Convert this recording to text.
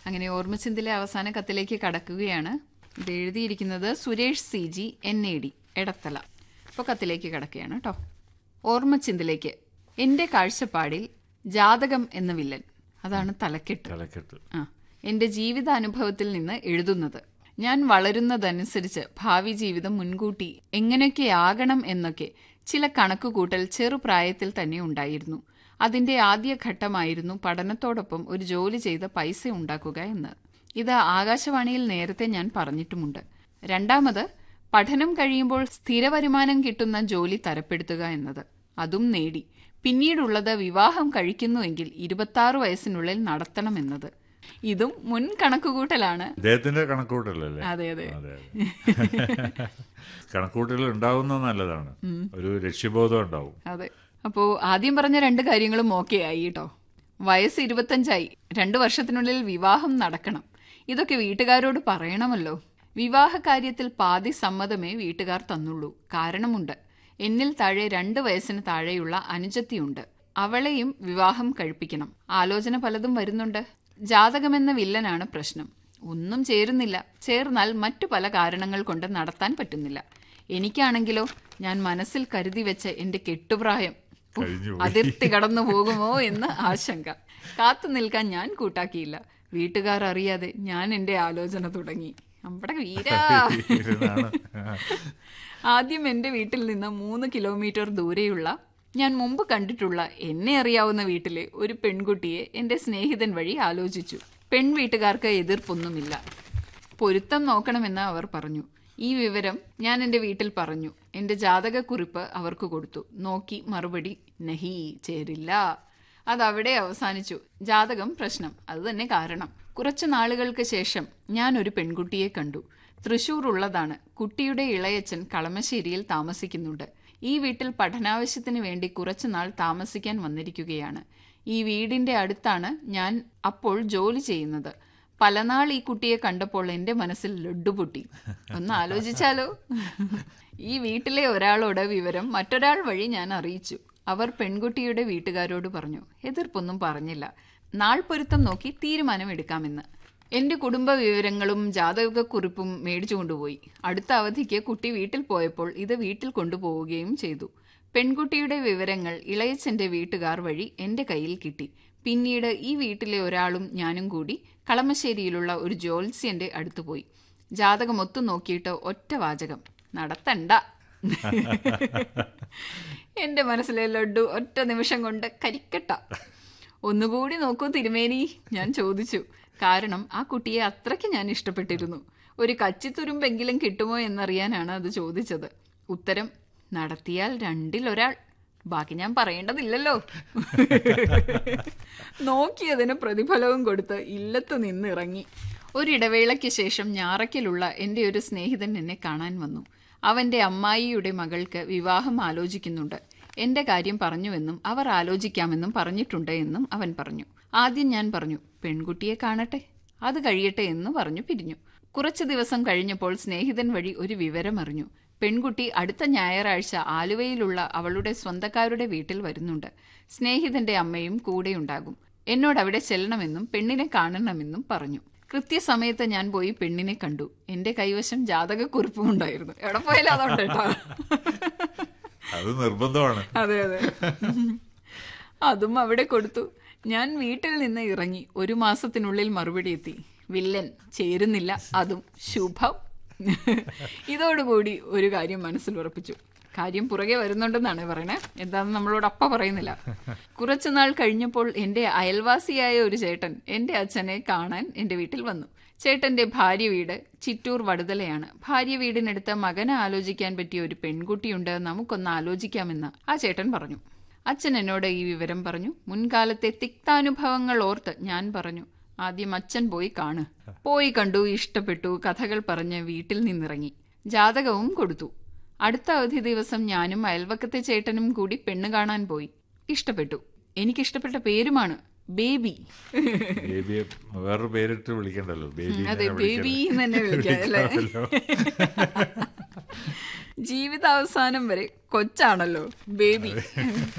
അങ്ങനെ ഓർമ്മച്ചിന്തിലെ അവസാന കത്തിലേക്ക് കടക്കുകയാണ് ഇത് എഴുതിയിരിക്കുന്നത് Suresh C G N A D Edathala അപ്പോൾ കത്തിലേക്ക് കടക്കുകയാണ് കേട്ടോ ഓർമ്മച്ചിന്തിലേക്ക് എൻ്റെ കാഴ്ചപ്പാടിൽ ജാതകം എന്ന വില്ലൻ അതാണ് തലക്കെട്ട് തലക്കെട്ട് ആ എൻ്റെ ജീവിതാനുഭവത്തിൽ നിന്ന് എഴുതുന്നത് ഞാൻ വളരുന്നതനുസരിച്ച് ഭാവി ജീവിതം മുൻകൂട്ടി എങ്ങനെയൊക്കെയാകണം എന്നൊക്കെ ചില കണക്കുകൂട്ടൽ ചെറുപ്രായത്തിൽ തന്നെ ഉണ്ടായിരുന്നു അതിന്റെ ആദ്യ ഘട്ടമായിരുന്നു പഠനത്തോടൊപ്പം ഒരു ജോലി ചെയ്ത് പൈസ ഉണ്ടാക്കുക എന്ന് ഇത് ആകാശവാണിയിൽ നേരത്തെ ഞാൻ പറഞ്ഞിട്ടുമുണ്ട് രണ്ടാമത് പഠനം കഴിയുമ്പോൾ സ്ഥിര വരുമാനം കിട്ടുന്ന ജോലി തരപ്പെടുത്തുക എന്നത് അതും നേടി പിന്നീടുള്ളത് വിവാഹം കഴിക്കുന്നുവെങ്കിൽ ഇരുപത്തി വയസ്സിനുള്ളിൽ നടത്തണമെന്നത് ഇതും മുൻ കണക്കുകൂട്ടലാണ് ഇദ്ദേഹത്തിന്റെ കണക്കൂട്ടലല്ലേ അതെ അതെ അതെ അതെ കണക്കൂട്ടൽ ഉണ്ടാവുന്നത് നല്ലതാണ് ഒരു ലക്ഷ്യബോധം ഉണ്ടാവും അതെ അപ്പോൾ ആദ്യം പറഞ്ഞ രണ്ട് കാര്യങ്ങളും ഓക്കെ ആയി കേട്ടോ വയസ്സ് ഇരുപത്തഞ്ചായി രണ്ടു വർഷത്തിനുള്ളിൽ വിവാഹം നടക്കണം ഇതൊക്കെ വീട്ടുകാരോട് പറയണമല്ലോ വിവാഹ കാര്യത്തിൽ പാതി സമ്മതമേ വീട്ടുകാർ തന്നുള്ളൂ കാരണമുണ്ട് എന്നിൽ താഴെ രണ്ട് വയസ്സിന് താഴെയുള്ള അനുജത്തിയുണ്ട് അവളെയും വിവാഹം കഴിപ്പിക്കണം ആലോചന പലതും വരുന്നുണ്ട് ജാതകമെന്ന വില്ലനാണ് പ്രശ്നം ഒന്നും ചേരുന്നില്ല ചേർന്നാൽ മറ്റു പല കാരണങ്ങൾ കൊണ്ട് നടത്താൻ പറ്റുന്നില്ല എനിക്കാണെങ്കിലോ ഞാൻ മനസ്സിൽ കരുതി വെച്ച എന്റെ കെട്ടുപ്രായം ഉഫ്, കഴിഞ്ഞു അതിർത്തി കടന്നു പോകുമോ എന്ന് ആശങ്ക കാത്തു നിൽക്കാൻ ഞാൻ കൂട്ടാക്കിയില്ല വീട്ടുകാർ അറിയാതെ ഞാൻ എന്റെ ആലോചന തുടങ്ങി നമ്മുടെ വീരാ ഇരുന്നാണ്. ആദ്യം എന്റെ വീട്ടിൽ നിന്ന് മൂന്ന് കിലോമീറ്റർ ദൂരെയുള്ള ഞാൻ മുമ്പ് കണ്ടിട്ടുള്ള എന്നെ അറിയാവുന്ന വീട്ടിലെ ഒരു പെൺകുട്ടിയെ എന്റെ സ്നേഹിതൻ വഴി ആലോചിച്ചു പെൺ വീട്ടുകാർക്ക് എതിർപ്പൊന്നുമില്ല പൊരുത്തം നോക്കണമെന്ന് അവർ പറഞ്ഞു ഈ വിവരം ഞാൻ എൻ്റെ വീട്ടിൽ പറഞ്ഞു എൻ്റെ ജാതകക്കുറിപ്പ് അവർക്ക് കൊടുത്തു നോക്കി മറുപടി നഹി ചേരില്ല അതവിടെ അവസാനിച്ചു ജാതകം പ്രശ്നം അത് തന്നെ കാരണം കുറച്ചു നാളുകൾക്ക് ശേഷം ഞാൻ ഒരു പെൺകുട്ടിയെ കണ്ടു തൃശൂർ ഉള്ളതാണ് കുട്ടിയുടെ ഇളയച്ചൻ കളമശ്ശേരിയിൽ താമസിക്കുന്നുണ്ട് ഈ വീട്ടിൽ പഠനാവശ്യത്തിന് വേണ്ടി കുറച്ചുനാൾ താമസിക്കാൻ വന്നിരിക്കുകയാണ് ഈ വീടിന്റെ അടുത്താണ് ഞാൻ അപ്പോൾ ജോലി ചെയ്യുന്നത് പലനാൾ ഈ കുട്ടിയെ കണ്ടപ്പോൾ എൻ്റെ മനസ്സിൽ ലഡ്ഡു പൊട്ടി ഒന്ന് ആലോചിച്ചാലോ ഈ വീട്ടിലെ ഒരാളോട് വിവരം മറ്റൊരാൾ വഴി ഞാൻ അറിയിച്ചു അവർ പെൺകുട്ടിയുടെ വീട്ടുകാരോട് പറഞ്ഞു എതിർപ്പൊന്നും പറഞ്ഞില്ല നാൾ പൊരുത്തം നോക്കി തീരുമാനമെടുക്കാമെന്ന് എന്റെ കുടുംബ വിവരങ്ങളും ജാതകക്കുറിപ്പും മേടിച്ചു കൊണ്ടുപോയി അടുത്ത അവധിക്ക് കുട്ടി വീട്ടിൽ പോയപ്പോൾ ഇത് വീട്ടിൽ കൊണ്ടുപോവുകയും ചെയ്തു പെൺകുട്ടിയുടെ വിവരങ്ങൾ ഇളയച്ചന്റെ വീട്ടുകാർ വഴി എന്റെ കയ്യിൽ കിട്ടി പിന്നീട് ഈ വീട്ടിലെ ഒരാളും ഞാനും കൂടി കളമശ്ശേരിയിലുള്ള ഒരു ജ്യോത്സ്യന്റെ അടുത്ത് പോയി ജാതകം ഒത്തു നോക്കിയിട്ട് ഒറ്റ വാചകം നടത്തണ്ട എന്റെ മനസ്സിലെ ലഡ്ഡു ഒറ്റ നിമിഷം കൊണ്ട് കരിക്കട്ട ഒന്നുകൂടി നോക്കൂ തിരുമേനി ഞാൻ ചോദിച്ചു കാരണം ആ കുട്ടിയെ അത്രയ്ക്ക് ഞാൻ ഇഷ്ടപ്പെട്ടിരുന്നു ഒരു കച്ചിത്തുരുമ്പെങ്കിലും കിട്ടുമോ എന്നറിയാനാണ് അത് ചോദിച്ചത് ഉത്തരം നടത്തിയാൽ രണ്ടിലൊരാൾ ബാക്കി ഞാൻ പറയേണ്ടതില്ലല്ലോ നോക്കിയതിന് പ്രതിഫലവും കൊടുത്ത് ഇല്ലത്ത് നിന്നിറങ്ങി ഒരിടവേളയ്ക്ക് ശേഷം ഞാറയ്ക്കലുള്ള എൻ്റെ ഒരു സ്നേഹിതൻ എന്നെ കാണാൻ വന്നു അവന്റെ അമ്മായിയുടെ മകൾക്ക് വിവാഹം ആലോചിക്കുന്നുണ്ട് എന്റെ കാര്യം പറഞ്ഞുവെന്നും അവർ ആലോചിക്കാമെന്നും പറഞ്ഞിട്ടുണ്ട് എന്നും അവൻ പറഞ്ഞു ആദ്യം ഞാൻ പറഞ്ഞു പെൺകുട്ടിയെ കാണട്ടെ അത് കഴിയട്ടെ എന്ന് പറഞ്ഞു പിരിഞ്ഞു കുറച്ചു ദിവസം കഴിഞ്ഞപ്പോൾ സ്നേഹിതൻ വഴി ഒരു വിവരം അറിഞ്ഞു പെൺകുട്ടി അടുത്ത ഞായറാഴ്ച ആലുവയിലുള്ള അവളുടെ സ്വന്തക്കാരുടെ വീട്ടിൽ വരുന്നുണ്ട് സ്നേഹിതന്റെ അമ്മയും കൂടെയുണ്ടാകും എന്നോട് അവിടെ ചെല്ലണമെന്നും പെണ്ണിനെ കാണണമെന്നും പറഞ്ഞു കൃത്യസമയത്ത് ഞാൻ പോയി പെണ്ണിനെ കണ്ടു എന്റെ കൈവശം ജാതകക്കുറിപ്പും ഉണ്ടായിരുന്നു എവിടെ പോയാലും അതുണ്ട് കേട്ടോ അത് നിർബന്ധമാണ് അതെ അതെ അതും അവിടെ കൊടുത്തു ഞാൻ വീട്ടിൽ നിന്ന് ഇറങ്ങി ഒരു മാസത്തിനുള്ളിൽ മറുപടി എത്തി വില്ലൻ ചേരുന്നില്ല അതും ശുഭം ഇതോടുകൂടി ഒരു കാര്യം മനസ്സിൽ ഉറപ്പിച്ചു കാര്യം പുറകെ വരുന്നുണ്ടെന്നാണ് പറയണേ എന്താണെന്ന് നമ്മളോട് അപ്പ പറയുന്നില്ല കുറച്ചുനാൾ കഴിഞ്ഞപ്പോൾ എൻ്റെ അയൽവാസിയായ ഒരു ചേട്ടൻ എൻ്റെ അച്ഛനെ കാണാൻ എൻ്റെ വീട്ടിൽ വന്നു ചേട്ടന്റെ ഭാര്യ വീട് ചിറ്റൂർ വടുതലയാണ് ഭാര്യ വീടിനടുത്ത് മകനെ ആലോചിക്കാൻ പറ്റിയ ഒരു പെൺകുട്ടിയുണ്ട് നമുക്കൊന്ന് ആലോചിക്കാമെന്ന് ആ ചേട്ടൻ പറഞ്ഞു അച്ഛൻ എന്നോട് ഈ വിവരം പറഞ്ഞു മുൻകാലത്തെ തിക്താനുഭവങ്ങൾ ഓർത്ത് ഞാൻ പറഞ്ഞു ആദ്യം അച്ഛൻ പോയി കാണ് പോയി കണ്ടു ഇഷ്ടപ്പെട്ടു കഥകൾ പറഞ്ഞ് വീട്ടിൽ നിന്നിറങ്ങി ജാതകവും കൊടുത്തു അടുത്ത അവധി ദിവസം ഞാനും അയൽവക്കത്തെ ചേട്ടനും കൂടി പെണ്ണ് കാണാൻ പോയി ഇഷ്ടപ്പെട്ടു എനിക്കിഷ്ടപ്പെട്ട പേരുമാണ് ബേബി ബേബിയെ വേറൊരു പേരിട്ട് വിളിക്കണ്ടല്ലോ ബേബി അതെ ബേബി എന്ന് തന്നെ വിളിക്കാം അല്ലേ ജീവിതാവസാനം വരെ കൊച്ചാണല്ലോ ബേബി